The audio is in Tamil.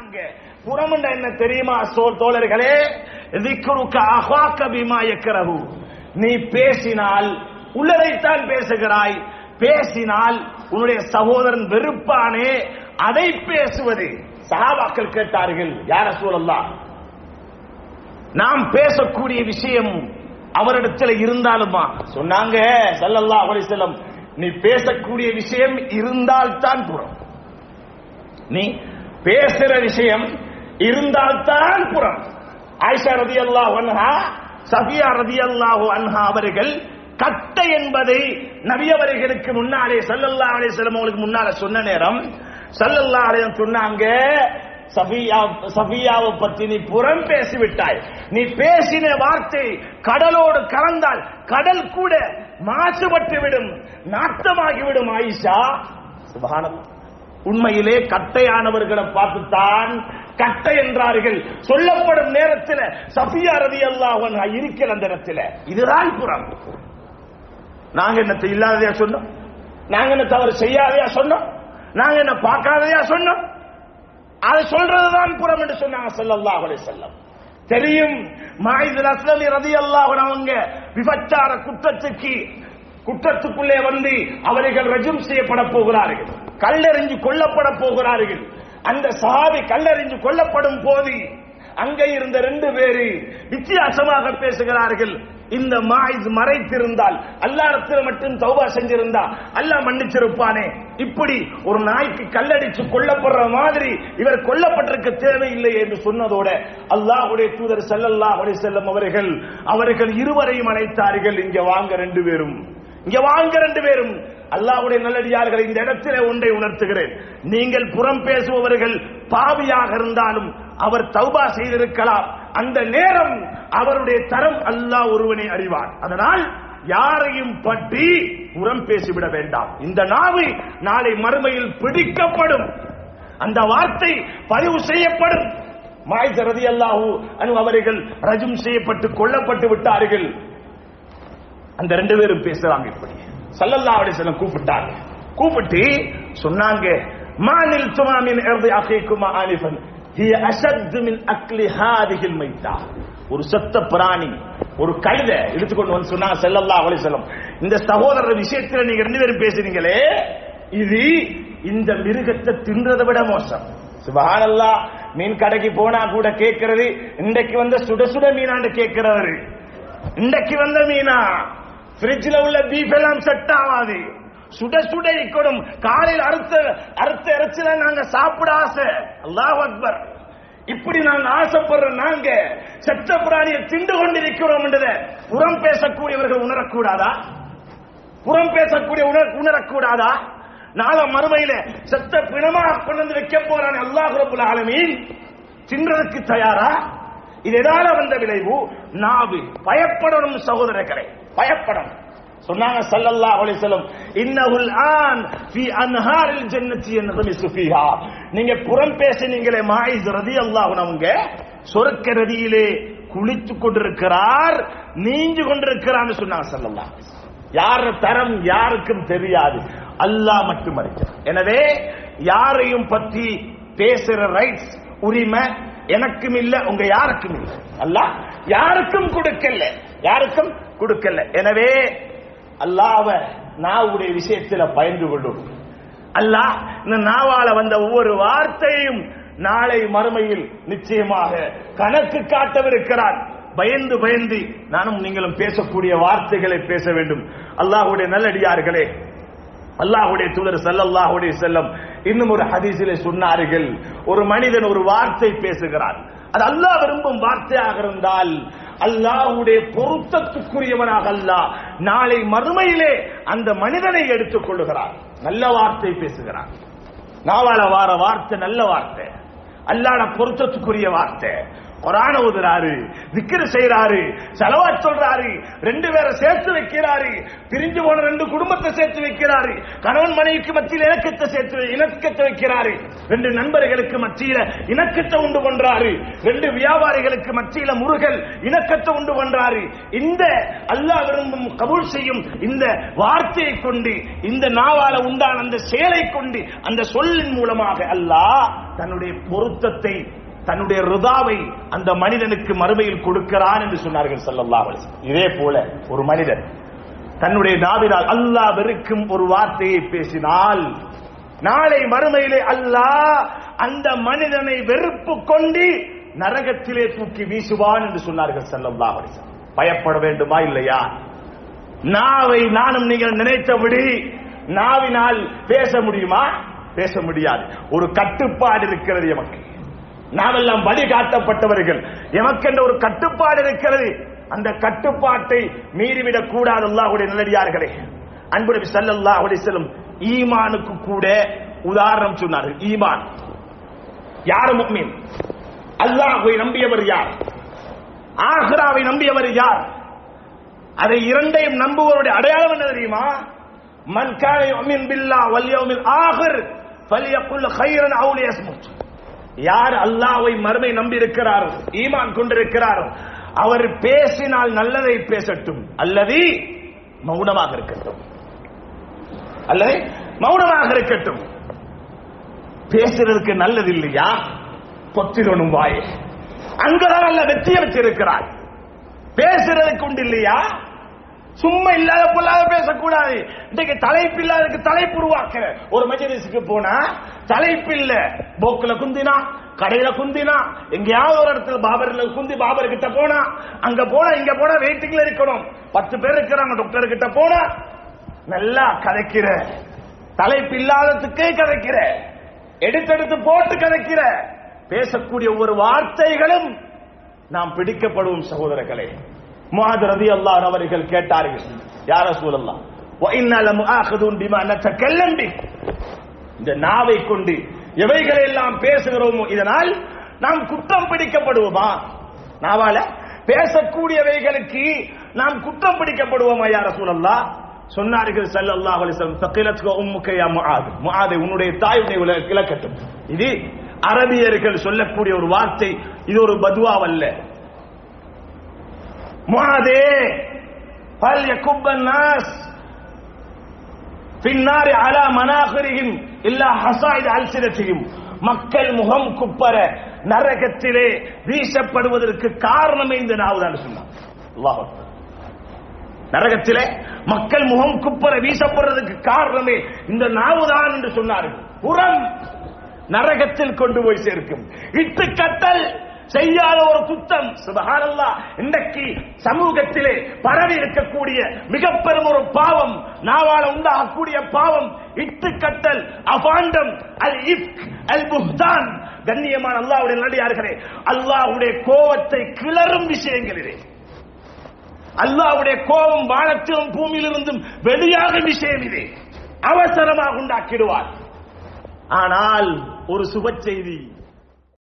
சொன்னாங்க புறமுண்ட என்ன தெரியுமா சோல் தோழர்களே திக்ருக்க அஹாக்க பிமா யக்ரஹு நீ பேசினால் உள்ளதைத்தான் பேசுகிறாய் பேசினால் உன்னுடைய சகோதரன் வெறுப்பானே அதை பேசுவது சஹாபாக்கள் கேட்டார்கள் யார சூழல்லாம் நாம் பேசக்கூடிய விஷயம் அவரிடத்தில் இருந்தாலுமா சொன்னாங்க ஸல்லல்லாஹு அலைஹி வஸல்லம் நீ பேசக்கூடிய விஷயம் இருந்தால்தான் புறம் நீ பேசுற விஷயம் இருந்தால்தான் புறம் ஆயிஷா ரதியல்லாஹு அன்ஹா சஃபியா ரதியல்லாஹு அன்ஹா அவர்கள் கட்டை என்பதை நபி அவர்களுக்கு முன்னாலே ஸல்லல்லாஹு அலைஹி வஸல்லம் அவங்களுக்கு முன்னால சொன்ன நேரம் ஸல்லல்லாஹு அலைஹி வஸல்லம் சொன்னாங்க சஃபியா சஃபியாவை பற்றி நீ புறம் பேசிவிட்டாய் நீ பேசின வார்த்தை கடலோடு கலந்தால் கடல் கூட மாசுபட்டு விடும் நாட்டமாகிவிடும் ஆயிஷா சுபஹானல்லாஹ் உண்மையிலே கட்டையானவர்களை பார்த்துத்தான் கட்டை என்றார்கள் சொல்லப்படும் நேரத்தில் சஃபியா ரதி அல்லாஹ் இருக்கிற அந்த இடத்துல இதுதான் புறம் நாங்க என்னத்தை இல்லாததையா சொன்னோம் நாங்க என்ன தவறு செய்யாதையா சொன்னோம் நாங்க என்ன பார்க்காதையா சொன்னோம் அதை சொல்றதுதான் புறம் என்று சொன்னாங்க ஸல்லல்லாஹு அலைஹி வஸல்லம் தெரியும் மாயிதுல் அஸ்லமி ரலியல்லாஹு அவங்க விபச்சார குற்றத்துக்கு குற்றத்துக்குள்ளே வந்து அவர்கள் ரஜும் செய்யப்பட போகிறார்கள் கல்லெறிஞ்சு கொல்லப்பட போகிறார்கள் அந்த சஹாபி கல்லெறிஞ்சு கொல்லப்படும் போது அங்கே இருந்த ரெண்டு பேரு வித்தியாசமாக பேசுகிறார்கள் இந்த மாயிஸ் மறைத்திருந்தால் அல்லாஹ்விடத்தில் மட்டும் தௌபா செஞ்சிருந்தா அல்லாஹ் மன்னிச்சிருப்பானே இப்படி ஒரு நாய்க்கு கல்லடிச்சு கொல்லப்படுற மாதிரி இவர் கொல்லப்பட்டிருக்க தேவையில்லை என்று சொன்னதோட அல்லாஹ்வுடைய தூதர் ஸல்லல்லாஹு அலைஹி வஸல்லம் அவர்கள் அவர்கள் இருவரையும் அழைத்தார்கள் இங்க வாங்க ரெண்டு பேரும் இங்க வாங்க ரெண்டு பேரும் அல்லாஹ்வுடைய நல்லடியார்கள் இந்த இடத்திலே ஒன்றை உணர்த்துகிறேன் நீங்கள் புறம் பேசுபவர்கள் பாவியாக இருந்தாலும் அவர் தௌபா செய்திருக்கலாம் அந்த நேரம் அவருடைய தரம் அல்லாஹ் ஒருவனை அறிவார் அதனால் யாரையும் பற்றி புறம் பேசிவிட வேண்டாம் இந்த நாவு நாளை மறுமையில் பிடிக்கப்படும் அந்த வார்த்தை பதிவு செய்யப்படும் மாய் ரதி அல்லாஹூ அனு அவர்கள் ரஜும் செய்யப்பட்டு கொல்லப்பட்டு விட்டார்கள் அந்த ரெண்டு பேரும் பேசுறாங்க இப்படி சல்லல்லா அலிஸ்லம் கூப்பிட்டாங்க கூப்பிட்டு சொன்னாங்க மானில் துமாமின் இர்தி அகீக்குமா ஆனிஃபன் ஹிய அஷத்து மின் அக்லி ஹாதிஹில் மைத்தா ஒரு செத்த பிராணி ஒரு கழுதை எடுத்துக்கொண்டு வந்து சொன்னாங்க ஸல்லல்லாஹு அலைஹி வஸல்லம் இந்த சகோதரர் விஷயத்துல நீங்க ரெண்டு பேரும் பேசுறீங்களே இது இந்த மிருகத்தை தின்றதை விட மோசம் சுபஹானல்லாஹ் மீன் கடைக்கு போனா கூட கேட்கிறது இன்றைக்கு வந்த சுட சுட மீனாண்டு கேட்கிறவரு இன்றைக்கு வந்த மீனா ஃப்ரிட்ஜ்ல உள்ள பீஃப் எல்லாம் செட் ஆகாது சுட சுட இக்கணும் காலையில் அறுத்த அறுத்த இறைச்சில நாங்க சாப்பிட ஆசை அல்லாஹ் அக்பர் இப்படி நாங்க ஆசைப்படுற நாங்க செத்த பிராணியை திண்டு கொண்டிருக்கிறோம் என்றதை புறம் பேசக்கூடியவர்கள் உணரக்கூடாதா புறம் பேசக்கூடிய உணர் உணரக்கூடாதா நாள மறுமையில செத்த பிணமா கொண்டு வந்து வைக்க போறான் அல்லாஹ் ரபுல் ஆலமீன் தின்றதற்கு தயாரா இது எதால வந்த விளைவு நாவு பயப்படணும் சகோதரர்களே பயப்படணும் சொன்னாங்க ஸல்லல்லாஹு அலைஹி வஸல்லம் இன்னஹுல் ஆன் ஃபீ அன்ஹாரில் ஜன்னதி யன்ஹமிசு ஃபீஹா நீங்க புறம் பேசினீங்களே மாயிஸ் ரலியல்லாஹு அன்ஹுங்க சொர்க்க நதியிலே குளித்துக் கொண்டிருக்கிறார் நீஞ்சு கொண்டிருக்கிறான்னு சொன்னாங்க ஸல்லல்லாஹு அலைஹி வஸல்லம். யார் தரம் யாருக்கும் தெரியாது அல்லாஹ் மட்டும் அறிஞர் எனவே யாரையும் பற்றி பேசுற ரைட்ஸ் உரிமை எனக்கும் இல்ல உங்க யாருக்கும் இல்ல அல்லாஹ் யாருக்கும் கொடுக்கல யாருக்கும் கொடுக்கல எனவே அல்லாஹ்வ நாவுடைய விஷயத்துல பயந்து கொள்ளும் அல்லாஹ் இந்த நாவால வந்த ஒவ்வொரு வார்த்தையும் நாளை மறுமையில் நிச்சயமாக கணக்கு காட்டவிருக்கிறான் பயந்து பயந்து நானும் நீங்களும் பேசக்கூடிய வார்த்தைகளை பேச வேண்டும் அல்லாஹ்வுடைய நல்லடியார்களே அல்லாஹ்வுடைய தூதர் ஸல்லல்லாஹு அலைஹி வஸல்லம் இன்னும் ஒரு ஹதீஸிலே சொன்னார்கள் ஒரு மனிதன் ஒரு வார்த்தை பேசுகிறான் அது அல்லாஹ் விரும்பும் வார்த்தையாக இருந்தால் அல்லாஹ்வுடைய பொருத்தத்துக்குரியவனாக அல்லாஹ் நாளை மறுமையிலே அந்த மனிதனை எடுத்துக் கொள்ளுகிறான் நல்ல வார்த்தை பேசுகிறான் நாவால வார வார்த்தை நல்ல வார்த்தை அல்லாட பொருத்தத்துக்குரிய வார்த்தை குரான ஓதுறாரு திக்ரு செய்யறாரு செலவாட் சொல்றாரு ரெண்டு பேரை சேர்த்து வைக்கிறாரு பிரிஞ்சு போன ரெண்டு குடும்பத்தை சேர்த்து வைக்கிறாரு கணவன் மனைவிக்கு மத்தியில் இணக்கத்தை சேர்த்து வை- இணக்கத்தை வைக்கிறாரு ரெண்டு நண்பர்களுக்கு மத்தியில இணக்கத்தை உண்டு பண்றாரு ரெண்டு வியாபாரிகளுக்கு மத்தியில முருகல் இணக்கத்தை உண்டு பண்றாரு இந்த அல்லாஹ் விரும்பும் கபூல் செய்யும் இந்த வார்த்தையை கொண்டு இந்த நாவால உண்டான அந்த செயலை கொண்டு அந்த சொல்லின் மூலமாக அல்லாஹ் தன்னுடைய பொருத்தத்தை தன்னுடைய ருதாவை அந்த மனிதனுக்கு மறுமையில் கொடுக்கிறான் என்று சொன்னார்கள் ஸல்லல்லாஹு அலைஹி வஸல்லம். இதே போல ஒரு மனிதன் தன்னுடைய நாவினால் அல்லாஹ் வெறுக்கும் ஒரு வார்த்தையை பேசினால் நாளை மறுமையிலே அல்லாஹ் அந்த மனிதனை வெறுப்பு கொண்டு நரகத்திலே தூக்கி வீசுவான் என்று சொன்னார்கள் ஸல்லல்லாஹு அலைஹி வஸல்லம். பயப்பட வேண்டுமா இல்லையா நாவை நானும் நீங்கள் நினைத்தபடி நாவினால் பேச முடியுமா பேச முடியாது ஒரு கட்டுப்பாடு இருக்கிறது எமக்கு நாமெல்லாம் வழிகாட்டப்பட்டவர்கள் எமக்கென்ற ஒரு கட்டுப்பாடு இருக்கிறது அந்த கட்டுப்பாட்டை மீறிவிடக் கூடாது அல்லாஹ்வுடைய நல்லடியார்களே அன்பு நபி ஸல்லல்லாஹு அலைஹி வஸல்லம் ஈமானுக்கு கூட உதாரணம் சொன்னார்கள் ஈமான் யார் முஃமின் அல்லாஹ்வை நம்பியவர் யார் ஆஹ்ராவை நம்பியவர் யார் அதை இரண்டையும் நம்புவருடைய அடையாளம் என்ன தெரியுமா மன் கான யுமின் பில்லாஹ் வல் யௌமில் ஆகிர் ஃபல்யகுல் கைரன் அவு லியஸ்முத் யார் அல்லாஹ்வை மறுமை நம்பி இருக்கிறாரோ ஈமான் கொண்டிருக்கிறாரோ அவர் பேசினால் நல்லதை பேசட்டும் அல்லது மௌனமாக இருக்கட்டும் அல்லது மௌனமாக இருக்கட்டும் பேசுறதுக்கு நல்லது இல்லையா பொத்திரனும் வாய் அங்கதான் நல்ல வெற்றியை வச்சிருக்கிறார் பேசுறதுக்கு உண்டு இல்லையா சும்மா இல்லாத பொல்லாத பேசக்கூடாது இன்றைக்கு தலைப்பு இல்லாததுக்கு தலைப்பு உருவாக்க ஒரு மஜலிஸுக்கு போனா தலைப்பு இல்ல போக்குல குந்தினா கடையில குந்தினா எங்கேயாவது ஒரு இடத்துல பாபர்ல குந்தி பாபர் கிட்ட போனா அங்க போனா இங்க போனா வெயிட்டிங்ல இருக்கணும் பத்து பேர் இருக்கிறாங்க டாக்டர் கிட்ட போனா நல்லா கதைக்கிற தலைப்பு இல்லாததுக்கே கதைக்கிற எடுத்தெடுத்து போட்டு கதைக்கிற பேசக்கூடிய ஒவ்வொரு வார்த்தைகளும் நாம் பிடிக்கப்படுவோம் சகோதரர்களே முஹாத் ரதி அல்லாஹ் அவர்கள் கேட்டார்கள் யார சூழல்லாம் وَإِنَّا لَمُؤَاخَذُونَ بِمَا نَتَكَلَّمْ بِهِ இந்த நாவை கொண்டு எவைகளை எல்லாம் பேசுகிறோமோ இதனால் நாம் குற்றம் பிடிக்கப்படுவோமா நாவால பேசக்கூடியவைகளுக்கு நாம் குற்றம் பிடிக்கப்படுவோமா யார சூழல்லா சொன்னார்கள் ஸல்லல்லாஹு அலைஹி வஸல்லம் தகிலத்க உம்முக யா முஆத் முஆத் உன்னுடைய தாய் உன்னை உல- இழக்கட்டும் இது அரபியர்கள் சொல்லக்கூடிய ஒரு வார்த்தை இது ஒரு பதுவாவல்ல முஆதே பல் யகுப்பன் நாஸ் பின்னாரி அலா மனாகரியும் இல்லா ஹசாயித் அல்சிரத்தையும் மக்கள் முகம் குப்பர நரகத்திலே வீசப்படுவதற்கு காரணமே இந்த நாவுதான் சொன்னான் அல்லாஹ் அக்பர். நரகத்திலே மக்கள் முகம் குப்பர வீசப்படுறதுக்கு காரணமே இந்த நாவுதான் என்று சொன்னார்கள் புறம் நரகத்தில் கொண்டு போய் சேர்க்கும் இட்டு கட்டல் செய்யாத ஒரு குத்தம் சுபஹானல்லாஹ் இன்றைக்கு சமூகத்திலே பரவி இருக்கக்கூடிய மிக பெரும் ஒரு பாவம் நாவால உண்டாகக்கூடிய பாவம் இட்டு கட்டல் அபாண்டம் அல் இஃப்க் அல் புஹ்தான் கண்ணியமான அல்லாஹ்வுடைய நல்லடியார்களே அல்லாஹ்வுடைய கோபத்தை கிளறும் விஷயங்களிலே அல்லாஹ்வுடைய கோபம் வானத்திலும் பூமியிலிருந்தும் வெளியாகும் விஷயம் இது அவசரமாக உண்டாக்கிடுவார் ஆனால் ஒரு சுப செய்தி